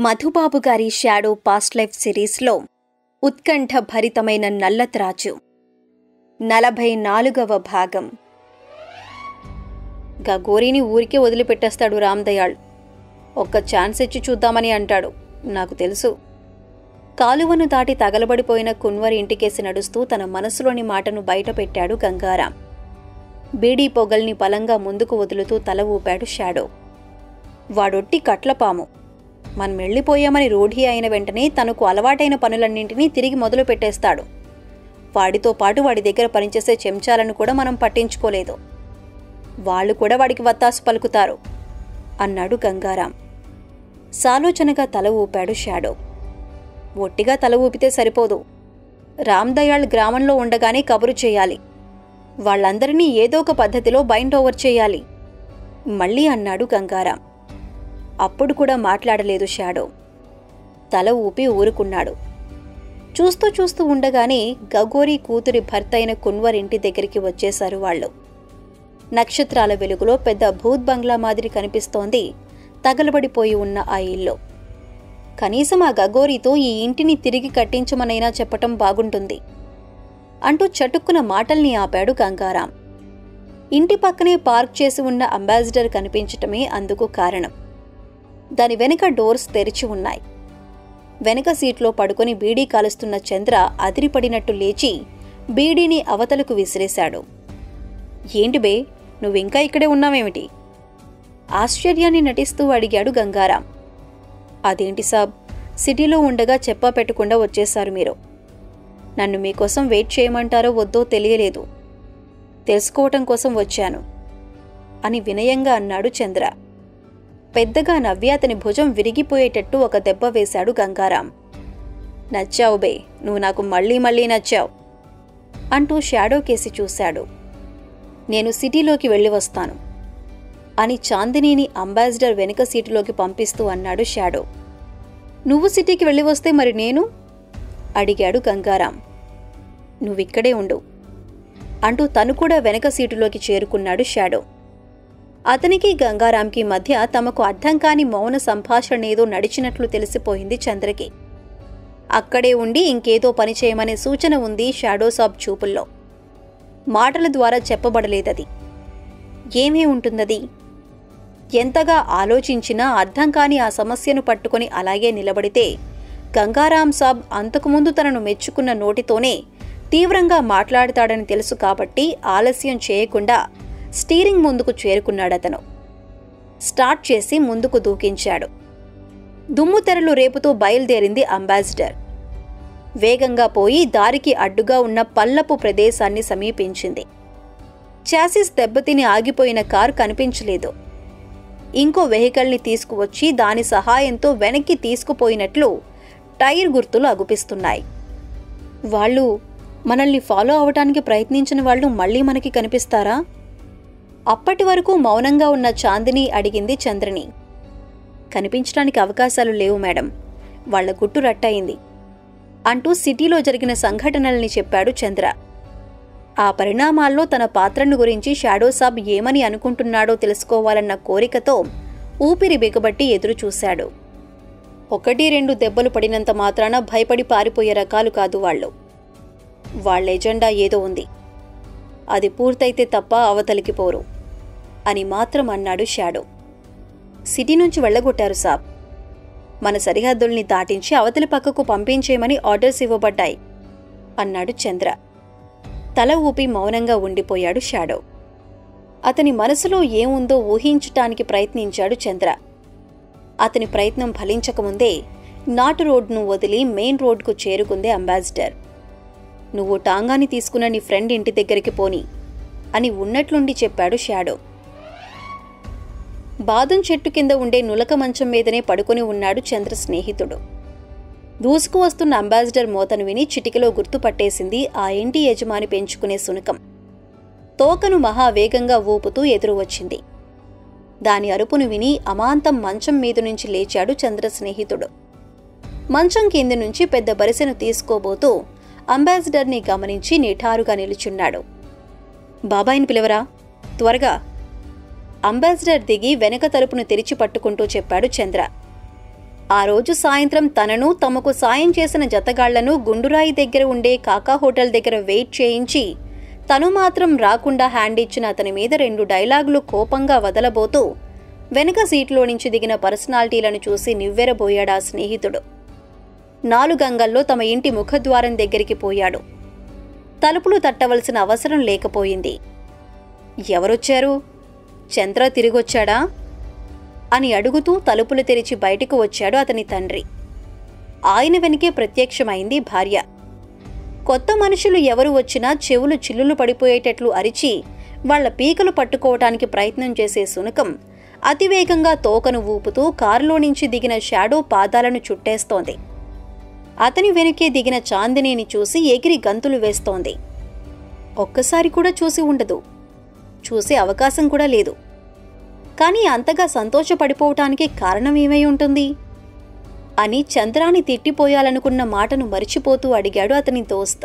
మధుబాబు గారి shadow past life సిరీస్లో ఉత్కంఠ భరితమైన నల్లత్రాజు నలభై నాలుగవ భాగం గగోరీని ఊరికే వదిలిపెట్టేస్తాడు రామ్దయాళ్ ఒక్క ఛాన్స్ ఇచ్చి చూద్దామని అంటాడు నాకు తెలుసు కాలువను దాటి తగలబడిపోయిన కున్వరి ఇంటికేసి నడుస్తూ తన మనసులోని మాటను బయటపెట్టాడు గంగారాం బీడీ పొగల్ని బలంగా ముందుకు వదులుతూ తల ఊపాడు షాడో వాడొట్టి కట్లపాము మనం వెళ్ళిపోయామని రూఢి అయిన వెంటనే తనకు అలవాటైన పనులన్నింటినీ తిరిగి మొదలు పెట్టేస్తాడు వాడితో పాటు వాడి దగ్గర పనిచేసే చెంచాలను కూడా మనం పట్టించుకోలేదు వాళ్ళు కూడా వాడికి వత్తాసు పలుకుతారు అన్నాడు గంగారాం సాలోచనగా తల ఊపాడు షాడో ఒట్టిగా తల ఊపితే సరిపోదు రామ్దయాళ్ గ్రామంలో ఉండగానే కబురు చేయాలి వాళ్ళందరినీ ఏదో ఒక పద్ధతిలో బైండ్ ఓవర్ చేయాలి మళ్ళీ అన్నాడు గంగారాం అప్పుడు కూడా మాట్లాడలేదు షాడో తల ఊపి ఊరుకున్నాడు చూస్తూ చూస్తూ ఉండగానే గగోరి కూతురి భర్త అయిన కున్వర్ ఇంటి దగ్గరికి వచ్చేశారు వాళ్ళు నక్షత్రాల వెలుగులో పెద్ద భూత్ బంగ్లా మాదిరి కనిపిస్తోంది తగలబడిపోయి ఉన్న ఆ ఇల్లు కనీసం ఆ గగోరితో ఈ ఇంటిని తిరిగి కట్టించమనైనా చెప్పటం బాగుంటుంది అంటూ చటుక్కున మాటల్ని ఆపాడు గంగారాం ఇంటి పక్కనే పార్క్ చేసి ఉన్న అంబాసిడర్ కనిపించటమే అందుకు కారణం దాని వెనుక డోర్స్ తెరిచి ఉన్నాయి వెనక సీట్లో పడుకొని బీడీ కాలుస్తున్న చంద్ర అదిరిపడినట్టు లేచి బీడీని అవతలకు విసిరేశాడు ఏంటి బే నువ్వింకా ఇక్కడే ఉన్నావేమిటి ఆశ్చర్యాన్ని నటిస్తూ అడిగాడు గంగారాం అదేంటి సాబ్ సిటీలో ఉండగా చెప్పా పెట్టకుండా వచ్చేశారు మీరు నన్ను మీకోసం వెయిట్ చేయమంటారో వద్దో తెలియలేదు తెలుసుకోవటం కోసం వచ్చాను అని వినయంగా అన్నాడు చంద్ర పెద్దగా నవ్వి అతని భుజం విరిగిపోయేటట్టు ఒక దెబ్బ వేశాడు గంగారాం నచ్చావు బే నువ్వు నాకు మళ్ళీ మళ్ళీ నచ్చావు అంటూ షాడో కేసి చూశాడు నేను సిటీలోకి వెళ్ళి వస్తాను అని చాందినీని అంబాసిడర్ వెనుక సీటులోకి పంపిస్తూ అన్నాడు షాడో నువ్వు సిటీకి వెళ్ళి వస్తే మరి నేను అడిగాడు గంగారాం నువ్విక్కడే ఉండు అంటూ తను కూడా వెనక సీటులోకి చేరుకున్నాడు షాడో అతనికి గంగారాంకి మధ్య తమకు అర్థం కాని మౌన సంభాషణ ఏదో నడిచినట్లు తెలిసిపోయింది చంద్రకి అక్కడే ఉండి ఇంకేదో పని చేయమనే సూచన ఉంది షాడో సాబ్ చూపుల్లో మాటల ద్వారా చెప్పబడలేదది ఏమీ ఉంటుందది ఎంతగా ఆలోచించినా అర్థం కాని ఆ సమస్యను పట్టుకొని అలాగే నిలబడితే గంగారాం సాబ్ అంతకుముందు తనను మెచ్చుకున్న నోటితోనే తీవ్రంగా మాట్లాడతాడని తెలుసు కాబట్టి ఆలస్యం చేయకుండా స్టీరింగ్ ముందుకు చేరుకున్నాడతను స్టార్ట్ చేసి ముందుకు దూకించాడు దుమ్ము తెరలు రేపుతూ బయలుదేరింది అంబాసిడర్ వేగంగా పోయి దారికి అడ్డుగా ఉన్న పల్లపు ప్రదేశాన్ని సమీపించింది చాసిస్ దెబ్బతిని ఆగిపోయిన కారు కనిపించలేదు ఇంకో వెహికల్ని తీసుకువచ్చి దాని సహాయంతో వెనక్కి తీసుకుపోయినట్లు టైర్ గుర్తులు అగుపిస్తున్నాయి వాళ్ళు మనల్ని ఫాలో అవటానికి ప్రయత్నించిన వాళ్ళు మళ్ళీ మనకి కనిపిస్తారా అప్పటి వరకు మౌనంగా ఉన్న చాందిని అడిగింది చంద్రని కనిపించడానికి అవకాశాలు లేవు మేడం వాళ్ల గుట్టు రట్టయింది అంటూ సిటీలో జరిగిన సంఘటనల్ని చెప్పాడు చంద్ర ఆ పరిణామాల్లో తన పాత్రను గురించి షాడో సాబ్ ఏమని అనుకుంటున్నాడో తెలుసుకోవాలన్న కోరికతో ఊపిరి బిగబట్టి ఎదురుచూశాడు ఒకటి రెండు దెబ్బలు పడినంత మాత్రాన భయపడి పారిపోయే రకాలు కాదు వాళ్ళు వాళ్ళ ఎజెండా ఏదో ఉంది అది పూర్తయితే తప్ప అవతలికి పోరు అని మాత్రం అన్నాడు షాడో సిటీ నుంచి వెళ్ళగొట్టారు సాబ్ మన సరిహద్దుల్ని దాటించి అవతలి పక్కకు పంపించేయమని ఆర్డర్స్ ఇవ్వబడ్డాయి అన్నాడు చంద్ర తల ఊపి మౌనంగా ఉండిపోయాడు షాడో అతని మనసులో ఏముందో ఊహించటానికి ప్రయత్నించాడు చంద్ర అతని ప్రయత్నం ఫలించకముందే నాటు రోడ్ను వదిలి మెయిన్ రోడ్కు చేరుకుంది అంబాసిడర్ నువ్వు టాంగాని తీసుకున్న నీ ఫ్రెండ్ ఇంటి దగ్గరికి పోని అని ఉన్నట్లుండి చెప్పాడు షాడో బాదం చెట్టు కింద ఉండే నులక మంచం మీదనే పడుకొని ఉన్నాడు చంద్ర స్నేహితుడు దూసుకు వస్తున్న అంబాసిడర్ మోతను విని చిటికలో గుర్తుపట్టేసింది ఆ ఇంటి యజమాని పెంచుకునే సునకం తోకను మహావేగంగా ఊపుతూ ఎదురు వచ్చింది దాని అరుపును విని అమాంతం మంచం మీద నుంచి లేచాడు చంద్ర స్నేహితుడు మంచం కింది నుంచి పెద్ద బరిసెను తీసుకోబోతూ అంబాసిడర్ని గమనించి నిఠారుగా నిలుచున్నాడు బాబాయిని పిలవరా త్వరగా అంబాసిడర్ దిగి వెనక తలుపును తెరిచి పట్టుకుంటూ చెప్పాడు చంద్ర ఆ రోజు సాయంత్రం తనను తమకు సాయం చేసిన జతగాళ్లను గుండురాయి దగ్గర ఉండే కాకా హోటల్ దగ్గర వెయిట్ చేయించి తను మాత్రం రాకుండా హ్యాండ్ ఇచ్చిన అతని మీద రెండు డైలాగులు కోపంగా వదలబోతూ వెనుక సీట్లో నుంచి దిగిన పర్సనాలిటీలను చూసి నివ్వెరబోయాడా స్నేహితుడు నాలుగంగల్లో తమ ఇంటి ముఖద్వారం దగ్గరికి పోయాడు తలుపులు తట్టవలసిన అవసరం లేకపోయింది ఎవరొచ్చారు చంద్ర తిరిగొచ్చాడా అని అడుగుతూ తలుపులు తెరిచి బయటకు వచ్చాడు అతని తండ్రి ఆయన వెనకే ప్రత్యక్షమైంది భార్య కొత్త మనుషులు ఎవరు వచ్చినా చెవులు చిల్లులు పడిపోయేటట్లు అరిచి వాళ్ల పీకలు పట్టుకోవటానికి ప్రయత్నం చేసే సునకం అతివేగంగా తోకను ఊపుతూ కారులో నుంచి దిగిన షాడో పాదాలను చుట్టేస్తోంది అతని వెనకే దిగిన చాందినీని చూసి ఎగిరి గంతులు వేస్తోంది ఒక్కసారి కూడా చూసి ఉండదు చూసే అవకాశం కూడా లేదు కానీ అంతగా సంతోషపడిపోవటానికి కారణం ఏమై ఉంటుంది అని చంద్రాని తిట్టిపోయాలనుకున్న మాటను మరిచిపోతూ అడిగాడు అతని దోస్త్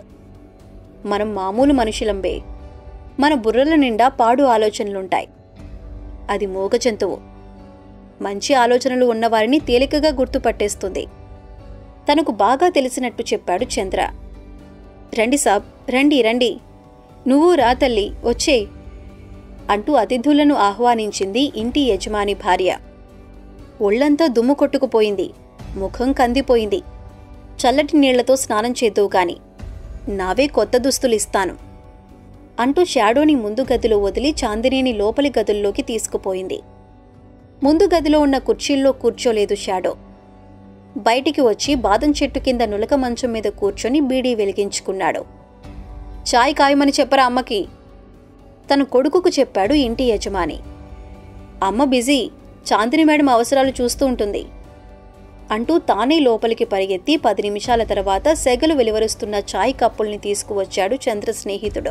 మనం మామూలు మనుషులంబే మన బుర్రల నిండా పాడు ఆలోచనలుంటాయి అది మూగ జంతువు మంచి ఆలోచనలు ఉన్నవారిని తేలికగా గుర్తుపట్టేస్తుంది తనకు బాగా తెలిసినట్టు చెప్పాడు చంద్ర రండి సాబ్ రండి రండి నువ్వు రా తల్లి వచ్చే అంటూ అతిథులను ఆహ్వానించింది ఇంటి యజమాని భార్య ఒళ్లంతా దుమ్ము కొట్టుకుపోయింది ముఖం కందిపోయింది చల్లటి నీళ్లతో స్నానం చేద్దువు కాని నావే కొత్త దుస్తులు ఇస్తాను అంటూ షాడోని ముందు గదిలో వదిలి చాందినీని లోపలి గదుల్లోకి తీసుకుపోయింది ముందు గదిలో ఉన్న కుర్చీల్లో కూర్చోలేదు షాడో బయటికి వచ్చి బాదం చెట్టు కింద నులక మంచం మీద కూర్చొని బీడీ వెలిగించుకున్నాడు చాయ్ కాయమని చెప్పరా అమ్మకి తన కొడుకుకు చెప్పాడు ఇంటి యజమాని అమ్మ బిజీ చాందిని మేడం అవసరాలు చూస్తూ ఉంటుంది అంటూ తానే లోపలికి పరిగెత్తి పది నిమిషాల తర్వాత సెగలు వెలువరుస్తున్న చాయ్ కప్పుల్ని తీసుకువచ్చాడు చంద్ర స్నేహితుడు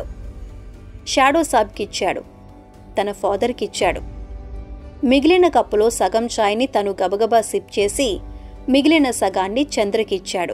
షాడో సాబ్కిచ్చాడు తన ఫాదర్కిచ్చాడు మిగిలిన కప్పులో సగం చాయ్ని తను గబగబా సిప్ చేసి మిగిలిన సగాన్ని చంద్రకిచ్చాడు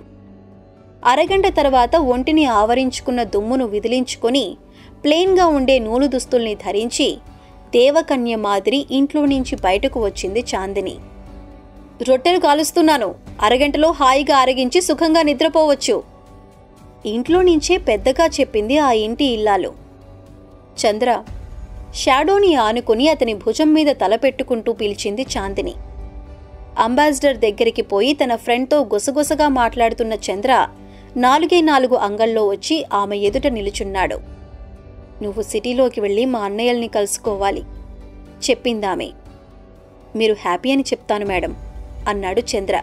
అరగంట తర్వాత ఒంటిని ఆవరించుకున్న దుమ్మును విదిలించుకొని ప్లెయిన్గా ఉండే నూలు దుస్తుల్ని ధరించి దేవకన్య మాదిరి ఇంట్లో నుంచి బయటకు వచ్చింది చాందిని రొట్టెలు కాలుస్తున్నాను అరగంటలో హాయిగా అరగించి సుఖంగా నిద్రపోవచ్చు ఇంట్లో నుంచే పెద్దగా చెప్పింది ఆ ఇంటి ఇల్లాలు చంద్ర షాడోని ఆనుకుని అతని భుజం మీద తల పెట్టుకుంటూ పిలిచింది చాందిని అంబాసిడర్ దగ్గరికి పోయి తన ఫ్రెండ్తో గుసగుసగా మాట్లాడుతున్న చంద్ర నాలుగే నాలుగు అంగల్లో వచ్చి ఆమె ఎదుట నిలుచున్నాడు నువ్వు సిటీలోకి వెళ్ళి మా అన్నయ్యల్ని కలుసుకోవాలి చెప్పిందామె మీరు హ్యాపీ అని చెప్తాను మేడం అన్నాడు చంద్ర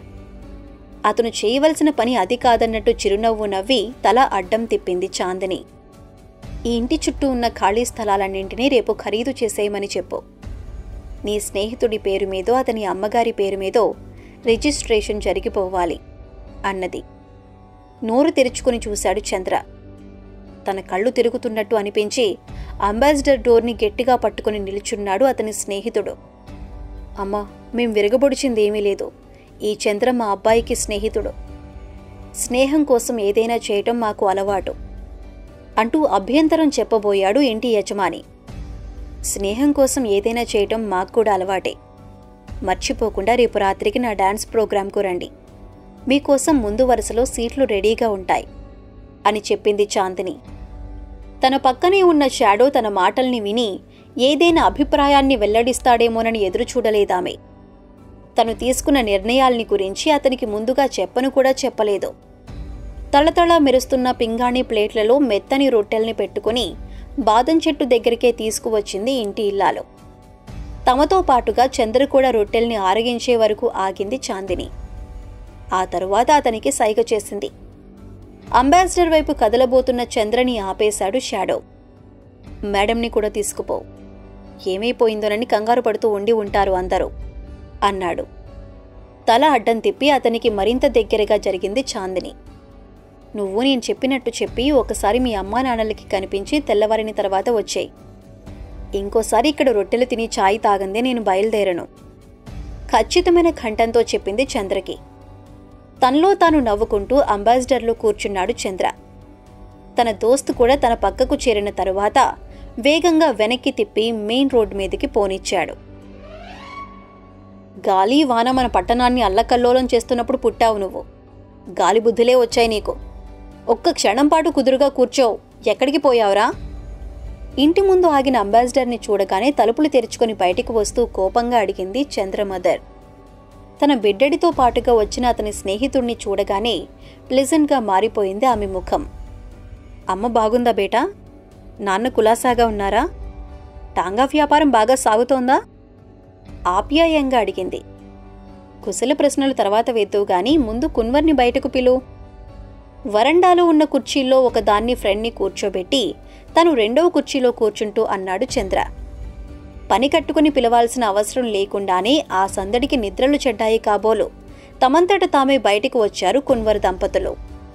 అతను చేయవలసిన పని అది కాదన్నట్టు చిరునవ్వు నవ్వి తల అడ్డం తిప్పింది చాందిని ఈ ఇంటి చుట్టూ ఉన్న ఖాళీ స్థలాలన్నింటినీ రేపు ఖరీదు చేసేయమని చెప్పు నీ స్నేహితుడి పేరు మీదో అతని అమ్మగారి పేరు మీదో రిజిస్ట్రేషన్ జరిగిపోవాలి అన్నది నోరు తెరుచుకుని చూశాడు చంద్ర తన కళ్ళు తిరుగుతున్నట్టు అనిపించి అంబాసిడర్ డోర్ని గట్టిగా పట్టుకుని నిలుచున్నాడు అతని స్నేహితుడు అమ్మా మేం విరగబొడిచింది ఏమీ లేదు ఈ చంద్ర మా అబ్బాయికి స్నేహితుడు స్నేహం కోసం ఏదైనా చేయటం మాకు అలవాటు అంటూ అభ్యంతరం చెప్పబోయాడు ఇంటి యజమాని స్నేహం కోసం ఏదైనా చేయటం మాకు కూడా అలవాటే మర్చిపోకుండా రేపు రాత్రికి నా డాన్స్ ప్రోగ్రాంకు రండి మీకోసం ముందు వరుసలో సీట్లు రెడీగా ఉంటాయి అని చెప్పింది చాందిని తన పక్కనే ఉన్న షాడో తన మాటల్ని విని ఏదైనా అభిప్రాయాన్ని వెల్లడిస్తాడేమోనని ఎదురుచూడలేదామె తను తీసుకున్న నిర్ణయాల్ని గురించి అతనికి ముందుగా చెప్పను కూడా చెప్పలేదు తళతళ మెరుస్తున్న పింగాణి ప్లేట్లలో మెత్తని రొట్టెల్ని పెట్టుకుని బాదం చెట్టు దగ్గరికే తీసుకువచ్చింది ఇంటి ఇల్లాలు తమతో పాటుగా చంద్ర కూడా రొట్టెల్ని ఆరగించే వరకు ఆగింది చాందిని ఆ తరువాత అతనికి సైగ చేసింది అంబాసిడర్ వైపు కదలబోతున్న చంద్రని ఆపేశాడు షాడో మేడంని కూడా తీసుకుపో ఏమైపోయిందోనని కంగారు పడుతూ ఉండి ఉంటారు అందరూ అన్నాడు తల అడ్డం తిప్పి అతనికి మరింత దగ్గరగా జరిగింది చాందిని నువ్వు నేను చెప్పినట్టు చెప్పి ఒకసారి మీ అమ్మా నాన్నలకి కనిపించి తెల్లవారిన తర్వాత వచ్చాయి ఇంకోసారి ఇక్కడ రొట్టెలు తిని చాయ్ తాగందే నేను బయలుదేరను ఖచ్చితమైన కంఠంతో చెప్పింది చంద్రకి తనలో తాను నవ్వుకుంటూ అంబాసిడర్లో కూర్చున్నాడు చంద్ర తన దోస్తు కూడా తన పక్కకు చేరిన తరువాత వేగంగా వెనక్కి తిప్పి మెయిన్ రోడ్ మీదకి పోనిచ్చాడు గాలి వాన మన పట్టణాన్ని అల్లకల్లోలం చేస్తున్నప్పుడు పుట్టావు నువ్వు గాలి బుద్ధులే వచ్చాయి నీకు ఒక్క క్షణం పాటు కుదురుగా కూర్చో ఎక్కడికి పోయావురా ఇంటి ముందు ఆగిన అంబాసిడర్ని చూడగానే తలుపులు తెరుచుకొని బయటికి వస్తూ కోపంగా అడిగింది చంద్రమదర్ తన బిడ్డడితో పాటుగా వచ్చిన అతని స్నేహితుణ్ణి చూడగానే ప్లెజెంట్గా మారిపోయింది ఆమె ముఖం అమ్మ బాగుందా బేటా నాన్న కులాసాగా ఉన్నారా టాంగా వ్యాపారం బాగా సాగుతోందా ఆప్యాయంగా అడిగింది కుశల ప్రశ్నలు తర్వాత వేద్దువు గాని ముందు కున్వర్ని బయటకు పిలు వరండాలో ఉన్న కుర్చీల్లో ఒకదాన్ని ఫ్రెండ్ని కూర్చోబెట్టి తను రెండవ కుర్చీలో కూర్చుంటూ అన్నాడు చంద్ర పని కట్టుకుని పిలవాల్సిన అవసరం లేకుండానే ఆ సందడికి నిద్రలు చెడ్డాయి కాబోలు తమంతట తామే బయటికి వచ్చారు కున్వర్ దంపతులు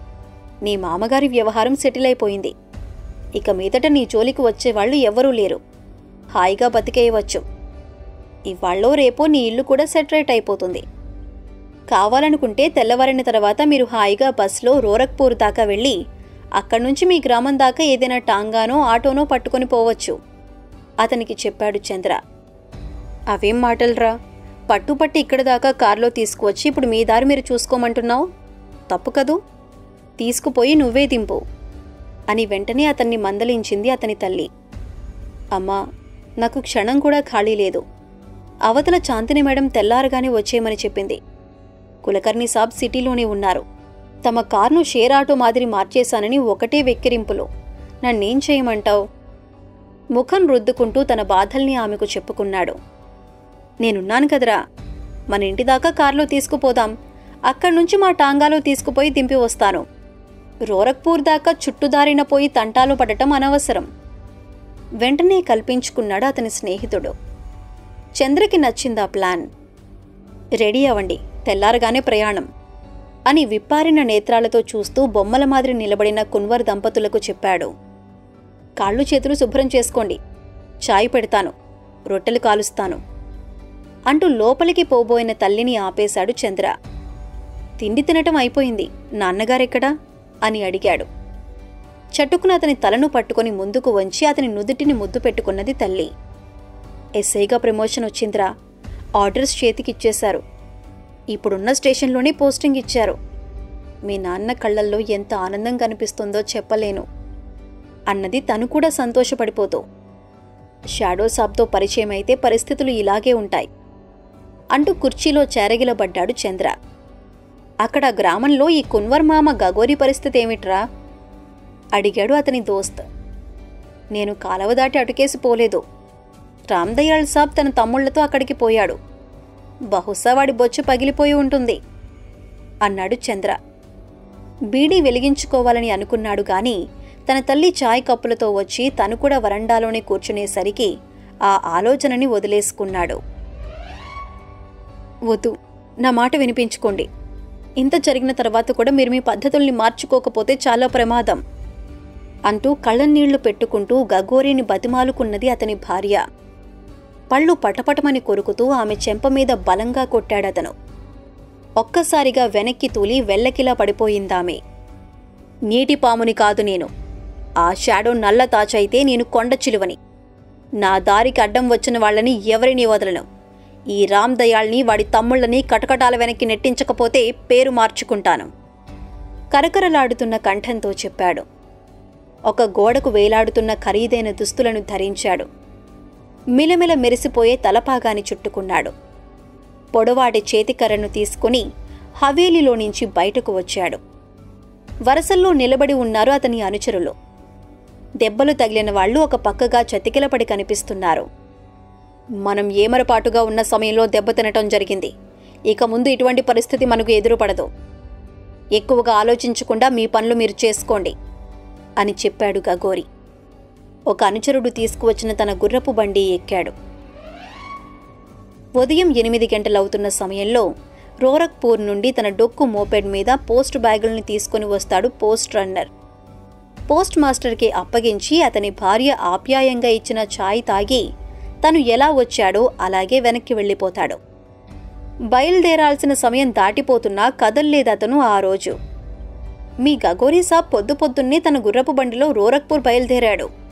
నీ మామగారి వ్యవహారం సెటిల్ అయిపోయింది ఇక మీదట నీ జోలికి వచ్చేవాళ్ళు ఎవ్వరూ లేరు హాయిగా బతికేయవచ్చు ఇవాళ్ళో రేపో నీ ఇల్లు కూడా సెటరేట్ అయిపోతుంది కావాలనుకుంటే తెల్లవారిన తర్వాత మీరు హాయిగా బస్లో రోరక్పూర్ దాకా వెళ్ళి అక్కడి నుంచి మీ గ్రామం దాకా ఏదైనా టాంగానో ఆటోనో పట్టుకొని పోవచ్చు అతనికి చెప్పాడు చంద్ర అవేం మాటలరా పట్టుపట్టి ఇక్కడ దాకా కారులో తీసుకువచ్చి ఇప్పుడు మీ దారి మీరు చూసుకోమంటున్నావు తప్పు కదూ తీసుకుపోయి నువ్వే దింపు అని వెంటనే అతన్ని మందలించింది అతని తల్లి అమ్మా నాకు క్షణం కూడా ఖాళీ లేదు అవతల చాంతిని మేడం తెల్లారగానే వచ్చేయమని చెప్పింది కులకర్ణి సాబ్ సిటీలోనే ఉన్నారు తమ కార్ను షేర్ ఆటో మాదిరి మార్చేశానని ఒకటే వెక్కిరింపులు నన్నేం చేయమంటావు ముఖం రుద్దుకుంటూ తన బాధల్ని ఆమెకు చెప్పుకున్నాడు నేనున్నాను కదరా మన ఇంటి దాకా కారులో తీసుకుపోదాం అక్కడి నుంచి మా టాంగాలో తీసుకుపోయి దింపి వస్తాను రోరక్పూర్ దాకా చుట్టుదారిన పోయి తంటాలో పడటం అనవసరం వెంటనే కల్పించుకున్నాడు అతని స్నేహితుడు చంద్రకి నచ్చిందా ప్లాన్ రెడీ అవ్వండి తెల్లారగానే ప్రయాణం అని విప్పారిన నేత్రాలతో చూస్తూ బొమ్మల మాదిరి నిలబడిన కున్వర్ దంపతులకు చెప్పాడు కాళ్ళు చేతులు శుభ్రం చేసుకోండి చాయ్ పెడతాను రొట్టెలు కాలుస్తాను అంటూ లోపలికి పోబోయిన తల్లిని ఆపేశాడు చంద్ర తిండి తినటం అయిపోయింది నాన్నగారెక్కడా అని అడిగాడు చటుకున అతని తలను పట్టుకొని ముందుకు వంచి అతని నుదుటిని ముద్దు పెట్టుకున్నది తల్లి ఎస్ఐగా ప్రమోషన్ వచ్చిందిరా ఆర్డర్స్ చేతికిచ్చేశారు ఇప్పుడున్న స్టేషన్లోనే పోస్టింగ్ ఇచ్చారు మీ నాన్న కళ్ళల్లో ఎంత ఆనందం కనిపిస్తుందో చెప్పలేను అన్నది తను కూడా సంతోషపడిపోతూ షాడో సాబ్తో పరిచయం అయితే పరిస్థితులు ఇలాగే ఉంటాయి అంటూ కుర్చీలో చేరగిలబడ్డాడు చంద్ర అక్కడ గ్రామంలో ఈ కున్వర్ మామ గగోరి పరిస్థితి ఏమిట్రా అడిగాడు అతని దోస్త్ నేను కాలవ దాటి అటుకేసి పోలేదు రామ్దయాళ్ సాబ్ తన తమ్ముళ్లతో అక్కడికి పోయాడు బహుశా వాడి బొచ్చు పగిలిపోయి ఉంటుంది అన్నాడు చంద్ర బీడీ వెలిగించుకోవాలని అనుకున్నాడు గాని తన తల్లి చాయ్ కప్పులతో వచ్చి తను కూడా వరండాలోనే కూర్చునేసరికి ఆ ఆలోచనని వదిలేసుకున్నాడు వద్దు నా మాట వినిపించుకోండి ఇంత జరిగిన తర్వాత కూడా మీరు మీ పద్ధతుల్ని మార్చుకోకపోతే చాలా ప్రమాదం అంటూ కళ్ళనీళ్లు పెట్టుకుంటూ గగోరిని బతిమాలుకున్నది అతని భార్య పళ్ళు పటపటమని కొరుకుతూ ఆమె చెంప మీద బలంగా కొట్టాడతను ఒక్కసారిగా వెనక్కి తూలి వెల్లకిలా పడిపోయిందామె నీటి పాముని కాదు నేను ఆ షాడో నల్ల తాచైతే నేను కొండ చిలువని నా దారికి అడ్డం వచ్చిన వాళ్ళని ఎవరిని వదలను ఈ రామ్ దయాల్ని వాడి తమ్ముళ్ళని కటకటాల వెనక్కి నెట్టించకపోతే పేరు మార్చుకుంటాను కరకరలాడుతున్న కంఠంతో చెప్పాడు ఒక గోడకు వేలాడుతున్న ఖరీదైన దుస్తులను ధరించాడు మిలమిల మెరిసిపోయే తలపాగాని చుట్టుకున్నాడు పొడవాటి చేతికర్రను తీసుకుని హవేలీలో నుంచి బయటకు వచ్చాడు వరసల్లో నిలబడి ఉన్నారు అతని అనుచరులు దెబ్బలు తగిలిన వాళ్ళు ఒక పక్కగా చతికిలపడి కనిపిస్తున్నారు మనం ఏమరపాటుగా ఉన్న సమయంలో దెబ్బ తినటం జరిగింది ఇక ముందు ఇటువంటి పరిస్థితి మనకు ఎదురుపడదు ఎక్కువగా ఆలోచించకుండా మీ పనులు మీరు చేసుకోండి అని చెప్పాడు గగోరి ఒక అనుచరుడు తీసుకువచ్చిన తన గుర్రపు బండి ఎక్కాడు ఉదయం ఎనిమిది గంటలవుతున్న సమయంలో రోరక్పూర్ నుండి తన డొక్కు మోపెడ్ మీద పోస్ట్ బ్యాగుల్ని తీసుకుని వస్తాడు పోస్ట్ రన్నర్ పోస్ట్ మాస్టర్కి అప్పగించి అతని భార్య ఆప్యాయంగా ఇచ్చిన ఛాయ్ తాగి తను ఎలా వచ్చాడో అలాగే వెనక్కి వెళ్ళిపోతాడు బయలుదేరాల్సిన సమయం దాటిపోతున్నా కదల్లేదతను ఆ రోజు మీ గగోరీ సాబ్ పొద్దు పొద్దున్నే తన గుర్రపు బండిలో రోరక్పూర్ బయలుదేరాడు